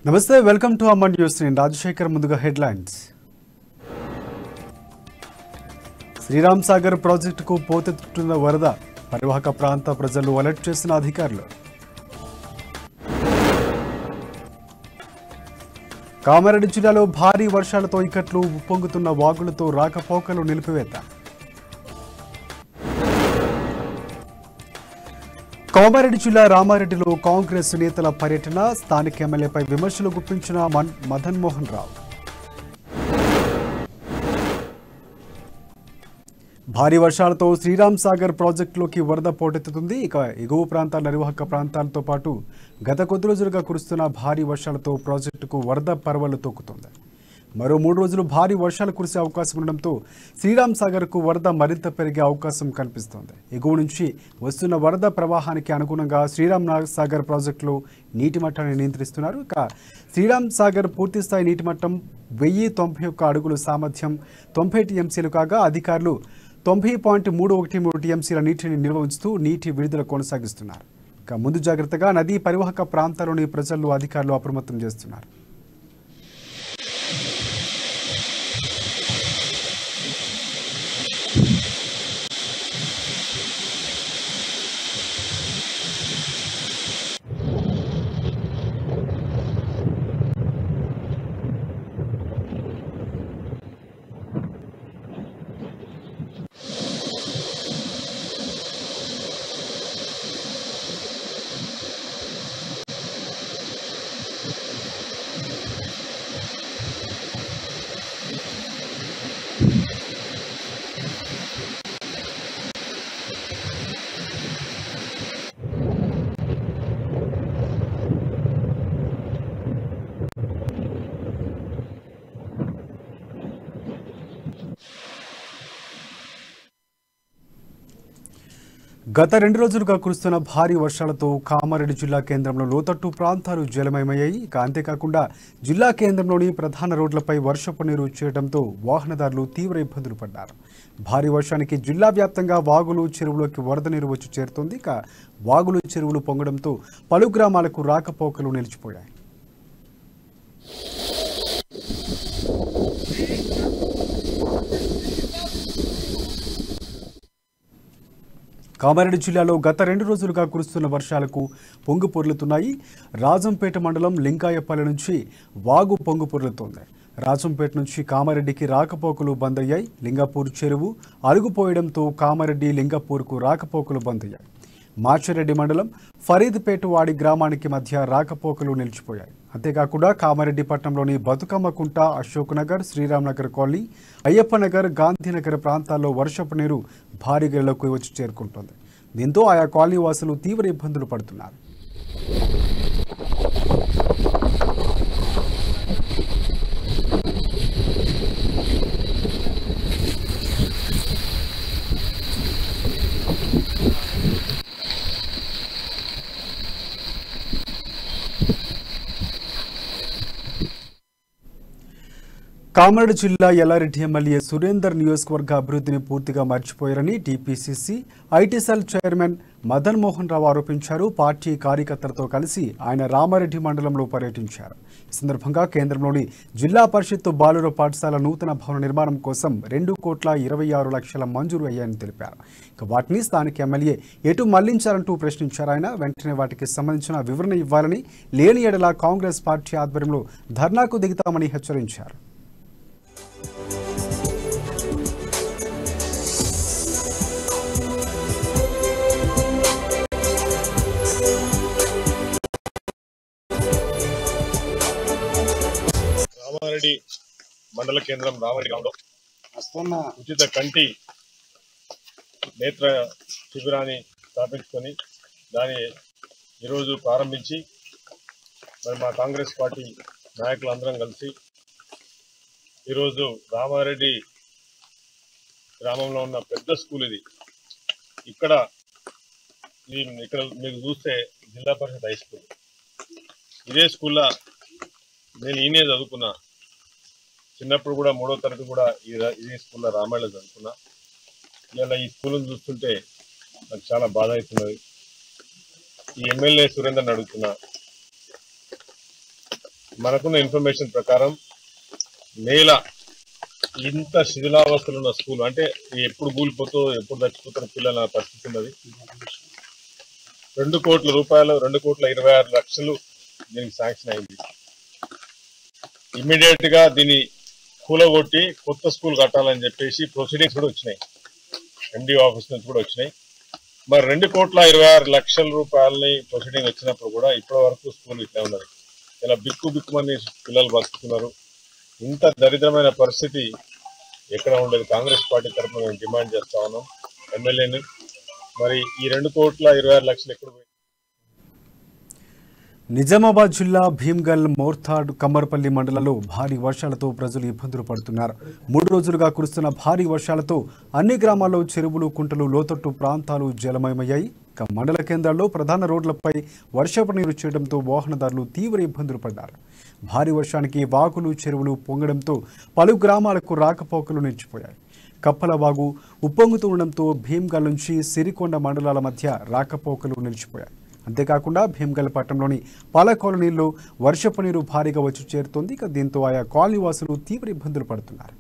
నమస్తే welcome to Amman news నేను రాజశేఖర్ ముందుగా హెడ్లైన్స్ శ్రీరామ్ సాగర్ ప్రాజెక్టుకు పోతెత్తుతున్న వరద పరివాహక ప్రాంత ప్రజలు అలర్ట్ చేసిన అధికారులు కామారెడ్డి జిల్లాలో భారీ వర్షాలతో ఇక్కట్లు ఉప్పొంగుతున్న వాగులతో రాకపోకలు నిలిపివేత కామారెడ్డి జిల్లా రామారెడ్డిలో కాంగ్రెస్ నేతల పర్యటన స్థానిక ఎమ్మెల్యేపై విమర్శలు గుప్పించిన మన్- మదన్ మోహన్ రావు భారీ వర్షాలతో శ్రీరామ్ సాగర్ ప్రాజెక్టులోకి వరద పోటెత్తుతుంది ఇక ఎగువ ప్రాంతాల నిర్వాహక ప్రాంతాలతో పాటు గత కొద్ది రోజులుగా కురుస్తున్న భారీ వర్షాలతో ప్రాజెక్టుకు వరద పర్వలు తొక్కుతుంది మరో మూడు రోజులు భారీ వర్షాలు కురిసే అవకాశం ఉండడంతో శ్రీరామ్ సాగర్కు వరద మరింత పెరిగే అవకాశం కనిపిస్తోంది ఎగువ నుంచి వస్తున్న వరద ప్రవాహానికి అనుగుణంగా శ్రీరామ్ నా- సాగర్ ప్రాజెక్టులో నీటి మట్టాన్ని నియంత్రిస్తున్నారు ఇక శ్రీరామ్ సాగర్ పూర్తిస్థాయి నీటి మట్టం వెయ్యి తొంభై ఒక్క అడుగుల సామర్థ్యం తొంభై టీఎంసీలు కాగా అధికారులు తొంభై పాయింట్ మూడు ఒకటి మూడు టీఎంసీల నీటిని నిల్వ ఉంచుతూ నీటి విడుదల కొనసాగిస్తున్నారు ఇక ముందు జాగ్రత్తగా నదీ పరివాహక ప్రాంతాల్లోని ప్రజలు అధికారులు అప్రమత్తం చేస్తున్నారు గత రెండు రోజులుగా కురుస్తున్న భారీ వర్షాలతో కామారెడ్డి జిల్లా కేంద్రంలో లోతట్టు ప్రాంతాలు జలమయమయ్యాయి ఇక అంతేకాకుండా జిల్లా కేంద్రంలోని ప్రధాన రోడ్లపై వర్షపు నీరు చేయడంతో వాహనదారులు తీవ్ర ఇబ్బందులు పడ్డారు భారీ వర్షానికి జిల్లా వ్యాప్తంగా వాగులు చెరువులోకి వరద నీరు వచ్చి చేరుతోంది ఇక వాగులు చెరువులు పొంగడంతో పలు గ్రామాలకు రాకపోకలు నిలిచిపోయాయి కామారెడ్డి జిల్లాలో గత రెండు రోజులుగా కురుస్తున్న వర్షాలకు పొంగు పొర్లుతున్నాయి రాజంపేట మండలం లింకాయపల్లి నుంచి వాగు పొంగు పొర్లుతోంది రాజంపేట నుంచి కామారెడ్డికి రాకపోకలు బంద్ అయ్యాయి లింగాపూర్ చెరువు అరుగుపోయడంతో కామారెడ్డి లింగపూర్కు రాకపోకలు బంద్ అయ్యాయి మాచిరెడ్డి మండలం ఫరీద్పేట వాడి గ్రామానికి మధ్య రాకపోకలు నిలిచిపోయాయి అంతేకాకుండా కామారెడ్డి పట్టణంలోని బతుకమ్మ కుంట అశోక్ నగర్ శ్రీరామ్ నగర్ కాలనీ అయ్యప్ప నగర్ గాంధీనగర్ ప్రాంతాల్లో వర్షపు నీరు భారీ గెలలోకి వచ్చి చేరుకుంటోంది దీంతో ఆయా కాలనీ వాసులు తీవ్ర ఇబ్బందులు పడుతున్నారు కామారెడ్డి జిల్లా ఎల్లారెడ్డి ఎమ్మెల్యే సురేందర్ నియోజకవర్గ అభివృద్ధిని పూర్తిగా మర్చిపోయారని TPCC IT cell chairman Madan Mohan Rao ఆరోపించారు పార్టీ కార్యకర్తలతో కలిసి ఆయన రామారెడ్డి మండలంలో పర్యటించారు ఈ సందర్భంగా కేంద్రంలోని జిల్లా పరిషత్ బాలుర పాఠశాల నూతన భవన నిర్మాణం కోసం రెండు కోట్ల ఇరవై ఆరు లక్షల మంజూరు అయ్యాయని తెలిపారు ఇక వాటిని స్థానిక ఎమ్మెల్యే ఎటు మళ్లించారంటూ ప్రశ్నించారు ఆయన వెంటనే వాటికి సంబంధించిన వివరణ ఇవ్వాలని లేని ఎడల కాంగ్రెస్ పార్టీ ఆధ్వర్యంలో ధర్నాకు దిగుతామని హెచ్చరించారు రామారెడ్డి మండల కేంద్రం రామారెడ్డి గ్రామంలో వస్తున్నా ఉచిత కంటి నేత్ర శిబిరాన్ని స్థాపించుకొని దాన్ని ఈరోజు ప్రారంభించి మరి మా కాంగ్రెస్ పార్టీ నాయకులందరం కలిసి ఈరోజు రామారెడ్డి గ్రామంలో ఉన్న పెద్ద స్కూల్ ఇది ఇక్కడ ఇది ఇక్కడ మీకు చూస్తే జిల్లా పరిషత్ హై స్కూల్ ఇదే స్కూల్లో నేను ఈయనే చదువుకున్నా చిన్నప్పుడు కూడా మూడో తరగతి కూడా ఈ రా- ఇదే స్కూల్లో రామాయణ చదువుకున్నా ఇలా ఈ స్కూల్ని చూస్తుంటే నాకు చాలా బాధ అవుతున్నది ఈ ఎమ్మెల్యే సురేందర్ని అడుగుతున్నా మనకున్న ఇన్ఫర్మేషన్ ప్రకారం నేల ఇంత శిథిలావస్థలు ఉన్న స్కూల్ అంటే ఎప్పుడు కూలిపోతో ఎప్పుడు చచ్చిపోతారో పిల్లల పరిస్థితి ఉన్నది రెండు కోట్ల రూపాయలు రెండు కోట్ల ఇరవై ఆరు లక్షలు దీనికి శాంక్షన్ అయింది ఇమ్మీడియట్ గా దీన్ని కూలగొట్టి కొత్త స్కూల్ కట్టాలని చెప్పేసి ప్రొసీడింగ్స్ కూడా వచ్చినాయి ఎండి ఆఫీస్ నుంచి కూడా వచ్చినాయి మరి రెండు కోట్ల ఇరవై ఆరు లక్షల రూపాయలని ప్రొసీడింగ్ వచ్చినప్పుడు కూడా ఇప్పటి వరకు స్కూల్ ఇట్లా ఉన్నది ఇలా బిక్కు బిక్కుమని పిల్లలు బతుకుతున్నారు ఇంత దరిద్రమైన పరిస్థితి ఎక్కడ ఉండదు కాంగ్రెస్ పార్టీ తరఫున మేము డిమాండ్ చేస్తా ఉన్నాం ఎమ్మెల్యేని మరి ఈ రెండు కోట్ల ఇరవై ఆరు లక్షలు ఎక్కడ పోయి నిజామాబాద్ జిల్లా భీమ్గల్ మోర్తాడ్ కమ్మర్పల్లి మండలంలో భారీ వర్షాలతో ప్రజలు ఇబ్బందులు పడుతున్నారు మూడు రోజులుగా కురుస్తున్న భారీ వర్షాలతో అన్ని గ్రామాల్లో చెరువులు కుంటలు లోతట్టు ప్రాంతాలు జలమయమయ్యాయి ఇక మండల కేంద్రాల్లో ప్రధాన రోడ్లపై వర్షపు నీరు చేయడంతో వాహనదారులు తీవ్ర ఇబ్బందులు పడ్డారు భారీ వర్షానికి వాగులు చెరువులు పొంగడంతో పలు గ్రామాలకు రాకపోకలు నిలిచిపోయాయి కప్పలవాగు ఉప్పొంగుతూ ఉండడంతో భీమ్గల్ నుంచి సిరికొండ మండలాల మధ్య రాకపోకలు నిలిచిపోయాయి అంతేకాకుండా భీమ్గల్ పట్టణంలోని పాల కాలనీల్లో వర్షపు నీరు భారీగా వచ్చి చేరుతోంది ఇక దీంతో ఆయా కాలనీ వాసులు తీవ్ర ఇబ్బందులు పడుతున్నారు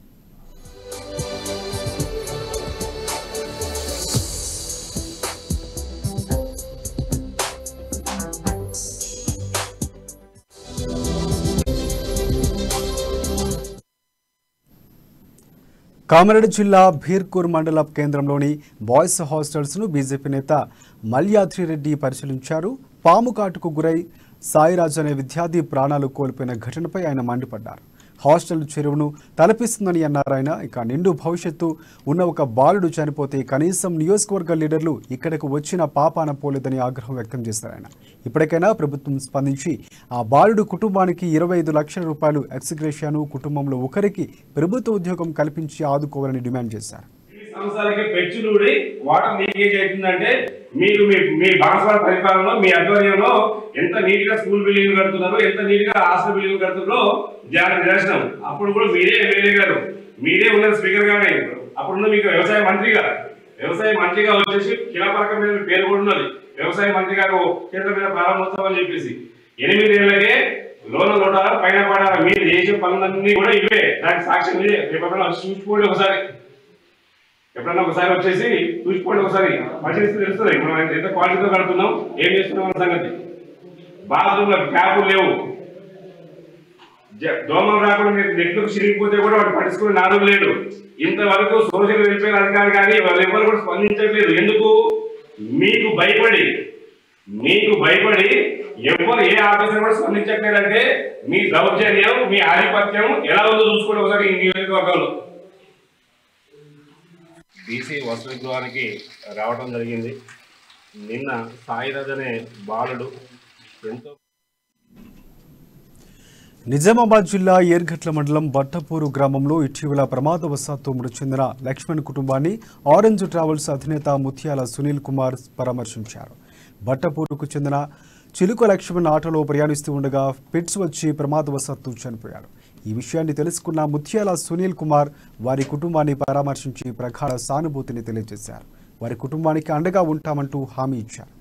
కామారెడ్డి జిల్లా భీర్కూర్ మండల కేంద్రంలోని బాయ్స్ హాస్టల్స్ను బీజేపీ నేత మల్యాద్రిరెడ్డి పరిశీలించారు పాము కాటుకు గురై సాయిరాజ్ అనే విద్యార్థి ప్రాణాలు కోల్పోయిన ఘటనపై ఆయన మండిపడ్డారు హాస్టల్ చెరువును తలపిస్తుందని అన్నారు ఆయన ఇక నిండు భవిష్యత్తు ఉన్న ఒక బాలుడు చనిపోతే కనీసం నియోజకవర్గ లీడర్లు ఇక్కడకు వచ్చిన పాపాన పోలేదని ఆగ్రహం వ్యక్తం చేశారు ఆయన ఇప్పటికైనా ప్రభుత్వం స్పందించి ఆ బాలుడు కుటుంబానికి ఇరవై ఐదు లక్షల రూపాయలు ఎక్స్గ్రేషియాను కుటుంబంలో ఒకరికి ప్రభుత్వ ఉద్యోగం కల్పించి ఆదుకోవాలని డిమాండ్ చేశారు ఈ సంవత్సరాలకి పెచ్చులుడి వాటర్ లీకేజ్ అవుతుందంటే మీరు మీ మీ బాన్స్వాడ పరిపాలనలో మీ ఆధ్వర్యంలో ఎంత నీట్ గా స్కూల్ బిల్డింగ్ కడుతున్నారు ఎంత నీట్ గా హాస్టల్ బిల్డింగ్ కడుతున్నారో ధ్యానం నిదర్శనం అప్పుడు కూడా మీరే ఎమ్మెల్యే గారు మీరే ఉన్న స్పీకర్ గానే అప్పుడున్న మీకు వ్యవసాయ మంత్రిగా వ్యవసాయ మంత్రిగా వచ్చేసి కిలపరకం మీద మీ పేరు కూడా ఉన్నది వ్యవసాయ మంత్రి గారు కేంద్ర మీద ప్రారంభోత్సవం అని చెప్పేసి ఎనిమిది ఏళ్ళకే లోన నోట పైన పడాలి మీరు చేసే పనులన్నీ కూడా ఇవే దానికి సాక్ష్యం ఇదే రేపు ఎప్పుడైనా వచ్చి చూసుకోండి ఒకసారి ఎప్పుడన్నా ఒకసారి వచ్చేసి చూసుకోండి ఒకసారి పరిశీలిస్తే తెలుస్తుంది ఇప్పుడు మనం ఎంత క్వాలిటీతో కడుతున్నాం ఏం చేస్తున్నాం అన్న సంగతి బాత్రూంలో ట్యాపులు లేవు జ- దోమలు రాకుండా మీరు నెట్లు చిరిగిపోతే కూడా వాడు పట్టించుకుని నాలుగు లేడు ఇంతవరకు సోషల్ వెల్ఫేర్ అధికారి కానీ వాళ్ళు ఎవరు కూడా స్పందించట్లేదు ఎందుకు మీకు భయపడి మీకు భయపడి ఎవరు ఏ ఆఫీసర్ కూడా స్పందించట్లేదంటే మీ దౌర్జన్యం మీ ఆధిపత్యం ఎలా ఉందో చూసుకోండి ఒకసారి ఈ నియోజకవర్గంలో బీసీ వసతి గృహానికి రావడం జరిగింది నిన్న సాయిరాజ్ అనే బాలుడు ఎంతో నిజామాబాద్ జిల్లా ఏర్గట్ల మండలం బట్టపూరు గ్రామంలో ఇటీవల ప్రమాదవశాత్తు మృతి చెందిన లక్ష్మణ్ కుటుంబాన్ని ఆరెంజ్ ట్రావెల్స్ అధినేత ముత్యాల సునీల్ కుమార్ పరామర్శించారు బట్టపూరుకు చెందిన చిలుక లక్ష్మణ్ ఆటోలో ప్రయాణిస్తూ ఉండగా పిట్స్ వచ్చి ప్రమాదవశాత్తు చనిపోయారు ఈ విషయాన్ని తెలుసుకున్న ముత్యాల సునీల్ కుమార్ వారి కుటుంబాన్ని పరామర్శించి ప్రగాఢ సానుభూతిని తెలియజేశారు వారి కుటుంబానికి అండగా ఉంటామంటూ హామీ ఇచ్చారు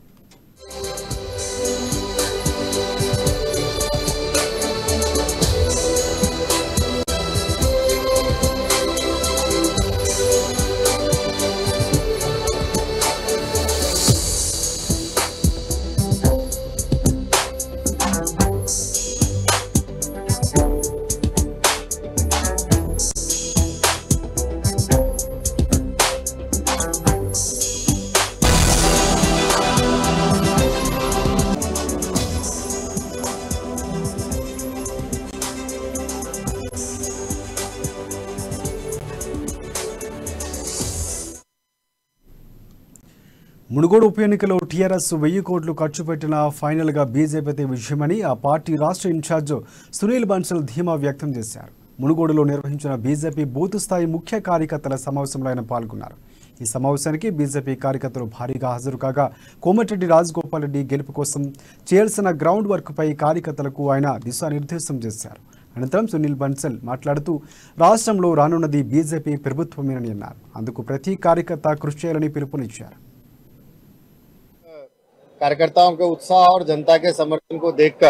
మునుగోడు ఉప ఎన్నికలో టీఆర్ఎస్ వెయ్యి కోట్లు ఖర్చు పెట్టిన ఫైనల్గా బీజేపీతే విజయమని ఆ పార్టీ రాష్ట్ర ఇన్ఛార్జ్ సునీల్ బన్సల్ ధీమా వ్యక్తం చేశారు మునుగోడులో నిర్వహించిన బీజేపీ బూత్ స్థాయి ముఖ్య కార్యకర్తల సమావేశంలో ఆయన పాల్గొన్నారు ఈ సమావేశానికి బీజేపీ కార్యకర్తలు భారీగా హాజరు కాగా కోమటిరెడ్డి రాజగోపాల్ రెడ్డి గెలుపు కోసం చేయాల్సిన గ్రౌండ్ వర్క్పై కార్యకర్తలకు ఆయన దిశానిర్దేశం చేశారు అనంతరం సునీల్ బన్సల్ మాట్లాడుతూ రాష్ట్రంలో రానున్నది బీజేపీ ప్రభుత్వమేనని అన్నారు అందుకు ప్రతి కార్యకర్త కృషి చేయాలని పిలుపునిచ్చారు कार्यकर्ताओं के उत्साह और जनता के समर्थन को देखकर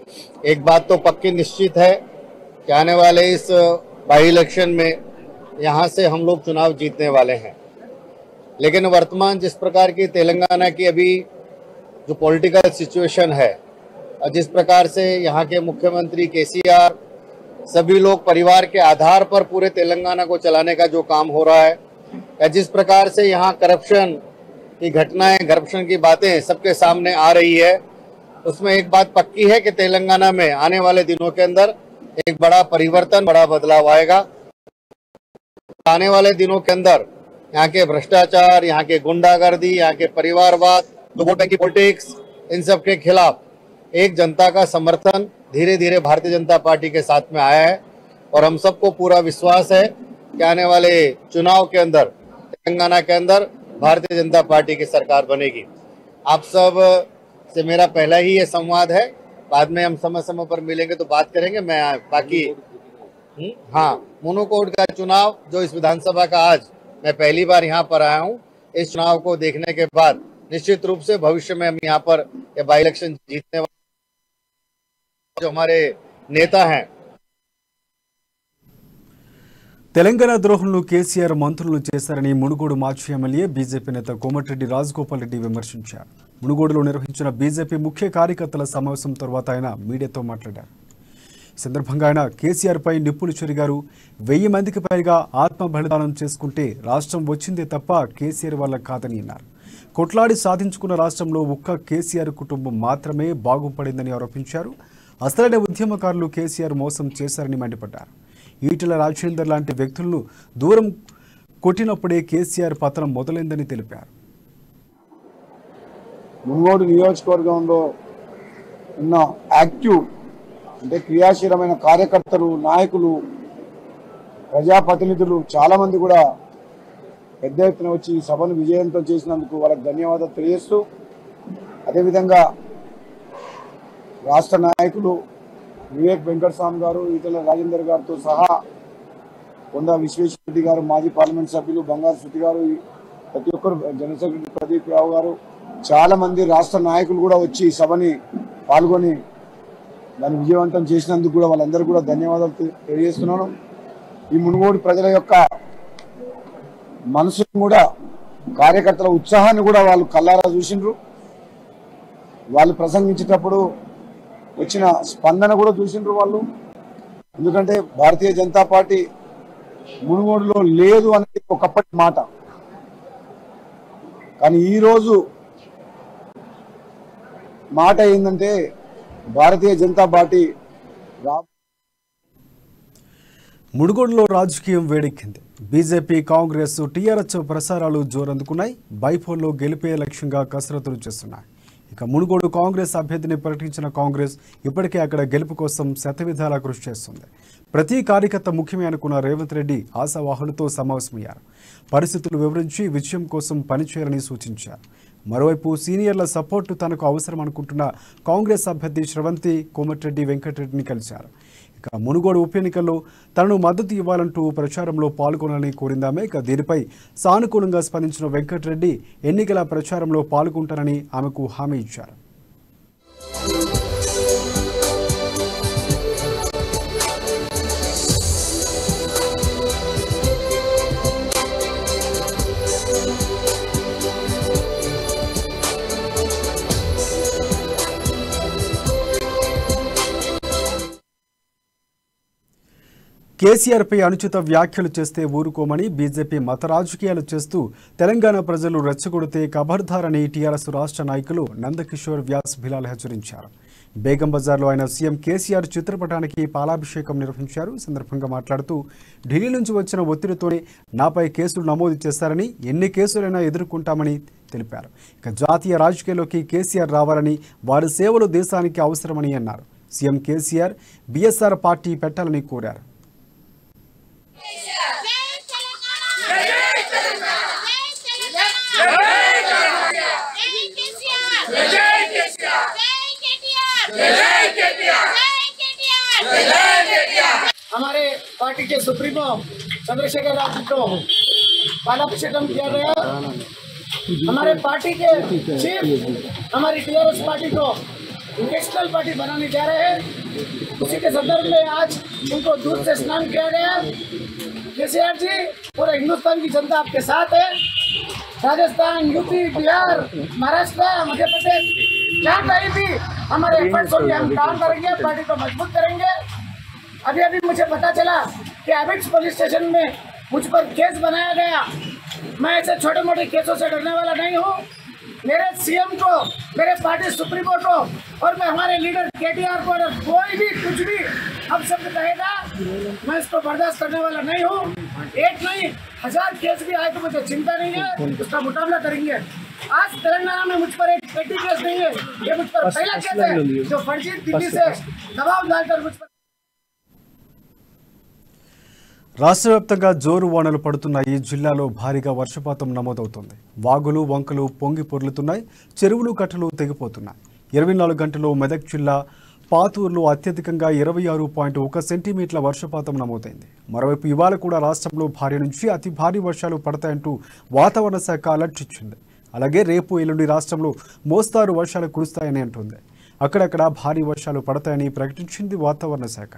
एक बात तो पक्की निश्चित है कि आने वाले इस बाई इलेक्शन में यहाँ से हम लोग चुनाव जीतने वाले हैं लेकिन वर्तमान जिस प्रकार की तेलंगाना की अभी जो पॉलिटिकल सिचुएशन है और जिस प्रकार से यहाँ के मुख्यमंत्री केसीआर सभी लोग परिवार के आधार पर पूरे तेलंगाना को चलाने का जो काम हो रहा है या जिस प्रकार से यहाँ करप्शन की घटनाएं करप्शन की बातें सबके सामने आ रही है उसमें एक बात पक्की है कि तेलंगाना में आने वाले दिनों के अंदर एक बड़ा परिवर्तन बड़ा बदलाव आएगा आने वाले दिनों के अंदर यहाँ के भ्रष्टाचार यहाँ के गुंडागर्दी यहाँ के परिवारवाद तो वोट बैंक की पॉलिटिक्स इन सब के खिलाफ एक जनता का समर्थन धीरे धीरे भारतीय जनता पार्टी के साथ में आया है और हम सबको पूरा विश्वास है कि आने वाले चुनाव के अंदर तेलंगाना के अंदर भारतीय जनता पार्टी की सरकार बनेगी आप सब से मेरा पहला ही ये संवाद है बाद में हम समय समय पर मिलेंगे तो बात करेंगे मैं बाकी हम्म, हाँ मोनोकोड का चुनाव जो इस विधानसभा का आज मैं पहली बार यहाँ पर आया हूँ इस चुनाव को देखने के बाद निश्चित रूप से भविष्य में हम यहाँ पर ये बाई इलेक्शन जीतने वाले जो हमारे नेता हैं తెలంగాణ ద్రోహులను కేసీఆర్ మంత్రులు చేశారని మునుగోడు మాజీ ఎమ్మెల్యే బీజేపీ నేత కోమటిరెడ్డి రాజగోపాల్ రెడ్డి విమర్శించారు మునుగోడులో నిర్వహించిన బీజేపీ ముఖ్య కార్యకర్తల సమావేశం తర్వాత ఆయన మీడియాతో మాట్లాడారు ఈ సందర్భంగా ఆయన కేసీఆర్పై నిప్పులు చెరిగారు వెయ్యి మందికి పైగా ఆత్మ బలిదానం చేసుకుంటే రాష్ట్రం వచ్చిందే తప్ప కేసీఆర్ వల్ల కాదని అన్నారు కొట్లాడి సాధించుకున్న రాష్ట్రంలో ఒక్క కేసీఆర్ కుటుంబం మాత్రమే బాగుపడిందని ఆరోపించారు అసలైన ఉద్యమకారులు కేసీఆర్ మోసం చేశారని మండిపడ్డారు ఈటెల రాజేందర్ లాంటి వ్యక్తులను దూరం కొట్టినప్పుడే కేసీఆర్ పతనం మొదలైందని తెలిపారు మున్గోడు నియోజకవర్గంలో ఉన్న యాక్టివ్ అంటే క్రియాశీలమైన కార్యకర్తలు నాయకులు ప్రజాప్రతినిధులు చాలామంది కూడా పెద్ద ఎత్తున వచ్చి ఈ సభను విజయవంతం చేసినందుకు వాళ్ళకి ధన్యవాదాలు తెలియజేస్తూ అదేవిధంగా రాష్ట్ర నాయకులు వివేక్ వెంకటస్వామి గారు ఈటల రాజేందర్ గారితో సహా కొండ విశ్వేశ్వరరెడ్డి గారు మాజీ పార్లమెంట్ సభ్యులు బంగారు శృతి గారు ఈ ప్రతి ఒక్కరు జనరల్ సెక్రటరీ ప్రదీప్ రావు గారు చాలా మంది రాష్ట్ర నాయకులు కూడా వచ్చి ఈ సభని పాల్గొని దాన్ని విజయవంతం చేసినందుకు కూడా వాళ్ళందరూ కూడా ధన్యవాదాలు తె- తెలియజేస్తున్నాను ఈ మునుగోడు ప్రజల యొక్క మనసును కూడా కార్యకర్తల ఉత్సాహాన్ని కూడా వాళ్ళు కల్లారా చూసిండ్రు వాళ్ళు ప్రసంగించేటప్పుడు వచ్చిన స్పందన కూడా చూసిండ్రు వాళ్ళు ఎందుకంటే భారతీయ జనతా పార్టీ మునుగోడులో లేదు అనేది ఒకప్పటి మాట కానీ ఈరోజు మాట ఏంటంటే భారతీయ జనతా పార్టీ రా ముడుగోడులో రాజకీయం వేడెక్కింది బీజేపీ కాంగ్రెస్ టీఆర్ఎస్ ప్రసారాలు జోరందుకున్నాయి బైపోల్లో గెలిపే లక్ష్యంగా కసరత్తులు చేస్తున్నాయి ఇక మునుగోడు కాంగ్రెస్ అభ్యర్థిని ప్రకటించిన కాంగ్రెస్ ఇప్పటికే అక్కడ గెలుపు కోసం శతవిధాలా కృషి చేస్తుంది ప్రతి కార్యకర్త ముఖ్యమే అనుకున్న రేవంత్ రెడ్డి ఆశావాహులతో సమావేశమయ్యారు పరిస్థితులు వివరించి విజయం కోసం పనిచేయాలని సూచించారు మరోవైపు సీనియర్ల సపోర్టు తనకు అవసరం అనుకుంటున్న కాంగ్రెస్ అభ్యర్థి శ్రవంతి కోమటిరెడ్డి వెంకటరెడ్డిని కలిశారు ఇక మునుగోడు ఉప ఎన్నికల్లో తనను మద్దతు ఇవ్వాలంటూ ప్రచారంలో పాల్గొనాలని కోరిందామే ఇక దీనిపై సానుకూలంగా స్పందించిన వెంకటరెడ్డి ఎన్నికల ప్రచారంలో పాల్గొంటారని ఆమెకు హామీ ఇచ్చారు కేసీఆర్పై అనుచిత వ్యాఖ్యలు చేస్తే ఊరుకోమని బీజేపీ మత రాజకీయాలు చేస్తూ తెలంగాణ ప్రజలు రెచ్చగొడితే కబర్దారని టీఆర్ఎస్ రాష్ట్ర నాయకులు నందకిషోర్ వ్యాస్ భిలాల్ హెచ్చరించారు బేగం బజార్లో ఆయన సీఎం కేసీఆర్ చిత్రపటానికి పాలాభిషేకం నిర్వహించారు ఈ సందర్భంగా మాట్లాడుతూ ఢిల్లీ నుంచి వచ్చిన ఒత్తిడితోనే నాపై కేసులు నమోదు చేశారని ఎన్ని కేసులైనా ఎదుర్కొంటామని తెలిపారు ఇక జాతీయ రాజకీయాల్లోకి కేసీఆర్ రావాలని వారి సేవలు దేశానికి అవసరమని అన్నారు సీఎం కేసీఆర్ బీఎస్ఆర్ పార్టీ పెట్టాలని కోరారు हमारे पार्टी के सुप्रीमो चंद्रशेखर राव जी को पालाभिषेकम किया गया हमारे पार्टी के चीफ हमारी टीआरएस पार्टी को नेशनल पार्टी बनाने जा रहे हैं उसी के संदर्भ में आज उनको दूध से स्नान किया गया केसीआर जी पूरे हिंदुस्तान की जनता आपके साथ है राजस्थान यूपी बिहार महाराष्ट्र मध्य प्रदेश जहाँ कहीं भी हमारे एफर्ट्स होंगे हम काम करेंगे पार्टी को मजबूत करेंगे अभी अभी मुझे पता चला कि एबिट्स पुलिस स्टेशन में मुझ पर केस बनाया गया मैं ऐसे छोटे मोटे केसों से डरने वाला नहीं हूँ मेरे सीएम को मेरे पार्टी सुप्रीमो को और मैं हमारे लीडर केटीआर को अगर कोई भी कुछ भी अब शब्द कहेगा मैं इसको बर्दाश्त करने वाला नहीं हूँ एक नहीं हजार केस भी आए तो मुझे चिंता नहीं है उसका मुकाबला करेंगे आज तेलंगाना में मुझ पर एक पेटी केस नहीं है ये मुझ पर पहला केस है जो फर्जी दिल्ली से दबाव डालकर मुझ पर రాష్ట్ర వ్యాప్తంగా జోరు వానలు పడుతున్నాయి జిల్లాలో భారీగా వర్షపాతం నమోదవుతోంది వాగులు వంకలు పొంగి పొర్లుతున్నాయి చెరువులు కట్టలు తెగిపోతున్నాయి ఇరవై నాలుగు గంటల్లో మెదక్ జిల్లా పాతూరులో అత్యధికంగా ఇరవై ఆరు పాయింట్ ఒక సెంటీమీటర్ల వర్షపాతం నమోదైంది మరోవైపు ఇవాళ కూడా రాష్ట్రంలో భారీ నుంచి అతి భారీ వర్షాలు పడతాయంటూ వాతావరణ శాఖ అలర్ట్ ఇచ్చింది అలాగే రేపు ఎల్లుండి రాష్ట్రంలో మోస్తారు వర్షాలు కురుస్తాయని అంటుంది అక్కడక్కడ భారీ వర్షాలు పడతాయని ప్రకటించింది వాతావరణ శాఖ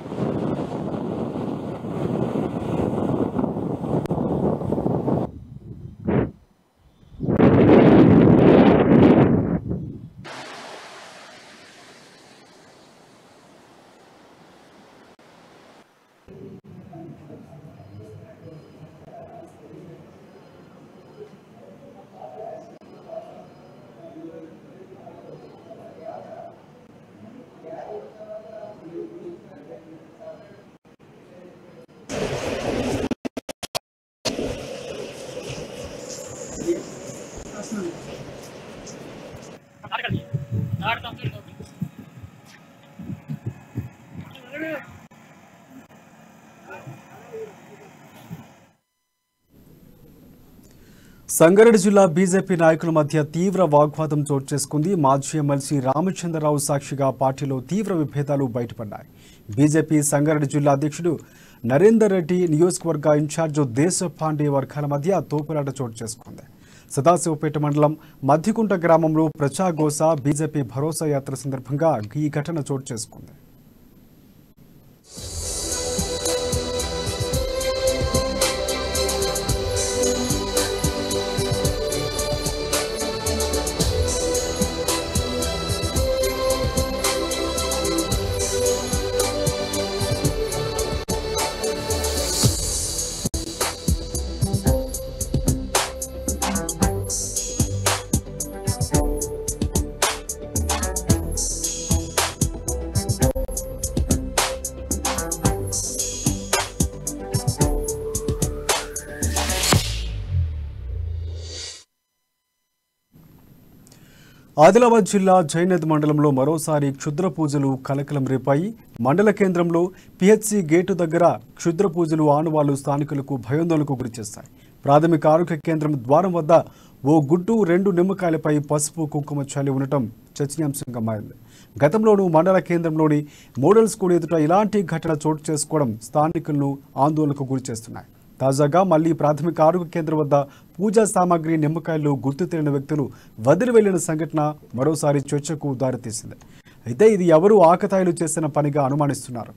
సంగారెడ్డి జిల్లా బీజేపీ నాయకుల మధ్య తీవ్ర వాగ్వాదం చోటు చేసుకుంది మాజీ ఎమ్మెల్సీ రామచంద్రరావు సాక్షిగా పార్టీలో తీవ్ర విభేదాలు బయటపడ్డాయి బీజేపీ సంగారెడ్డి జిల్లా అధ్యక్షుడు నరేందర్ రెడ్డి నియోజకవర్గ ఇన్ఛార్జి దేశపాండే వర్గాల మధ్య తోపులాట చోటు చేసుకుంది సదాశివపేట మండలం మధ్యకుంట గ్రామంలో ప్రజాగోస బీజేపీ భరోసా యాత్ర సందర్భంగా ఈ ఘటన చోటు చేసుకుంది ఆదిలాబాద్ జిల్లా జైనద్ మండలంలో మరోసారి క్షుద్ర పూజలు కలకలం రేపాయి మండల కేంద్రంలో పిహెచ్సి గేటు దగ్గర క్షుద్ర పూజలు ఆనవాళ్లు స్థానికులకు భయోందోళనకు గురిచేస్తాయి ప్రాథమిక ఆరోగ్య కేంద్రం ద్వారం వద్ద ఓ గుడ్డు రెండు నిమ్మకాయలపై పసుపు కుంకుమ చల్లి ఉండటం చర్చనీయాంశంగా మారింది గతంలోనూ మండల కేంద్రంలోని మోడల్ స్కూల్ ఎదుట ఇలాంటి ఘటన చోటు చేసుకోవడం స్థానికులను ఆందోళనకు గురిచేస్తున్నాయి తాజాగా మళ్లీ ప్రాథమిక ఆరోగ్య కేంద్రం వద్ద పూజా సామాగ్రి నిమ్మకాయలు గుర్తు తెలియని వ్యక్తులు వదిలి వెళ్లిన సంఘటన మరోసారి చర్చకు దారితీసింది అయితే ఇది ఎవరు ఆకతాయిలు చేసిన పనిగా అనుమానిస్తున్నారు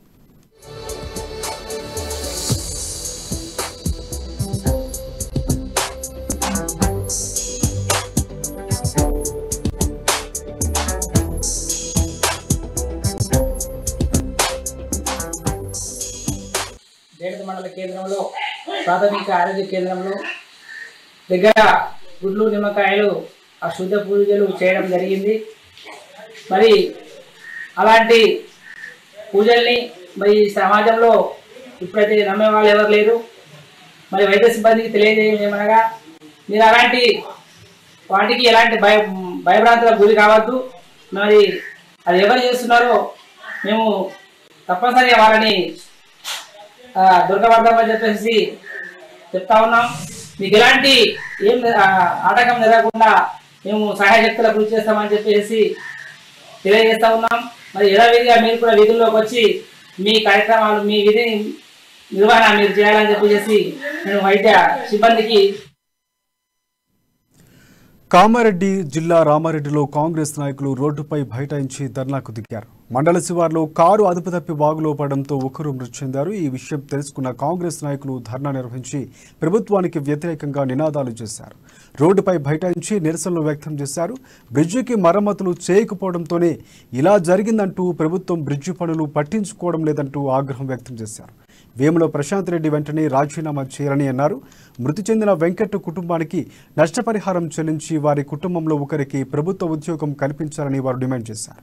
జగత్ మండల కేంద్రంలో ప్రాథమిక ఆరోగ్య కేంద్రంలో దగ్గర గుడ్లు నిమ్మకాయలు ఆ శుద్ధ పూజలు చేయడం జరిగింది మరి అలాంటి పూజల్ని మరి సమాజంలో ఇప్పుడైతే నమ్మే వాళ్ళు ఎవరు లేరు మరి వైద్య సిబ్బందికి తెలియజేయడం ఏమనగా మీరు అలాంటి వాటికి ఎలాంటి భయ భయభ్రాంతులకు గురి కావద్దు మరి అది ఎవరు చేస్తున్నారో మేము తప్పనిసరిగా వాళ్ళని ఆ, దొరకబడతామని చెప్పేసి చెప్తా ఉన్నాం మీకు ఎలాంటి ఏం ఆ, ఆటంకం జరగకుండా మేము సహాయ శక్తుల కృషి చేస్తామని చెప్పేసి తెలియజేస్తా ఉన్నాం మరి యథావిధిగా మీరు కూడా వీధుల్లోకి వచ్చి మీ కార్యక్రమాలు మీ విధి నిర్వహణ మీరు చేయాలని చెప్పేసి నేను వైద్య సిబ్బందికి కామారెడ్డి జిల్లా రామారెడ్డిలో కాంగ్రెస్ నాయకులు రోడ్డుపై బైఠాయించి ధర్నాకు దిగారు మండల శివార్లో కారు అదుపు తప్పి వాగులో పడడంతో ఒకరు మృతి చెందారు ఈ విషయం తెలుసుకున్న కాంగ్రెస్ నాయకులు ధర్నా నిర్వహించి ప్రభుత్వానికి వ్యతిరేకంగా నినాదాలు చేశారు రోడ్డుపై బైఠాయించి నిరసనలు వ్యక్తం చేశారు బ్రిడ్జికి మరమ్మతులు చేయకపోవడంతోనే ఇలా జరిగిందంటూ ప్రభుత్వం బ్రిడ్జి పనులు పట్టించుకోవడం లేదంటూ ఆగ్రహం వ్యక్తం చేశారు వేముల ప్రశాంత్ రెడ్డి వెంటనే రాజీనామా చేయాలని అన్నారు మృతి చెందిన వెంకట్ కుటుంబానికి నష్టపరిహారం చెల్లించి వారి కుటుంబంలో ఒకరికి ప్రభుత్వ ఉద్యోగం కల్పించాలని వారు డిమాండ్ చేశారు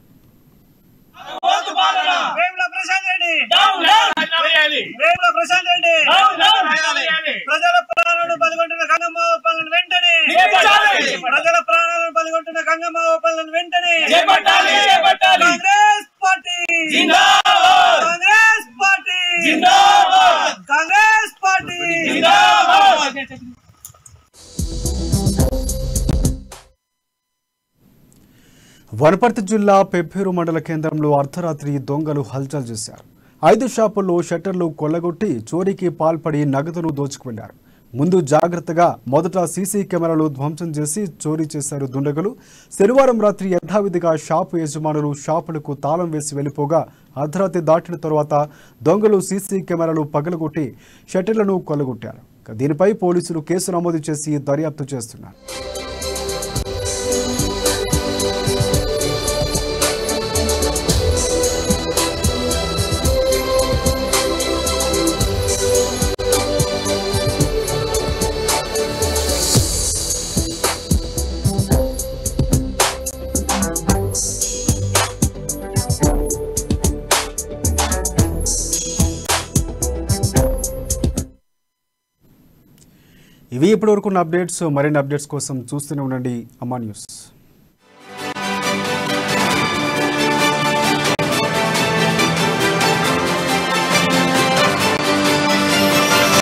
వేముల ప్రశాంత్ రెడ్డి వేముల ప్రశాంత్ రెడ్డి ప్రజల ప్రాణాలను బలిగొంటున్న గంగమ్మ ఓపలను వెంటనే ప్రజల ప్రాణాలను బలిగొంటున్న గంగమ్మ ఓపలను వెంటనే Congress party Congress party Congress party Wanaparthy జిల్లా పెబ్బేరు మండల కేంద్రంలో అర్ధరాత్రి దొంగలు హల్చల్ చేశారు ఐదు షాపుల్లో షట్టర్లు కొల్లగొట్టి చోరీకి పాల్పడి నగదును దోచుకువెళ్లారు ముందు జాగ్రత్తగా మొదట సీసీ కెమెరాలు ధ్వంసం చేసి చోరీ చేశారు దుండగులు శనివారం రాత్రి యథావిధిగా షాపు యజమానులు షాపులకు తాళం వేసి వెళ్లిపోగా అర్ధరాత్రి దాటిన తరువాత దొంగలు సీసీ కెమెరాలు పగలగొట్టి షట్టర్లను కొల్లగొట్టారు దీనిపై పోలీసులు కేసు నమోదు చేసి దర్యాప్తు చేస్తున్నారు ఇవి ఇప్పటివరకు ఉన్న అప్డేట్స్ మరిన్ని అప్డేట్స్ కోసం చూస్తూనే ఉండండి అమ్మా న్యూస్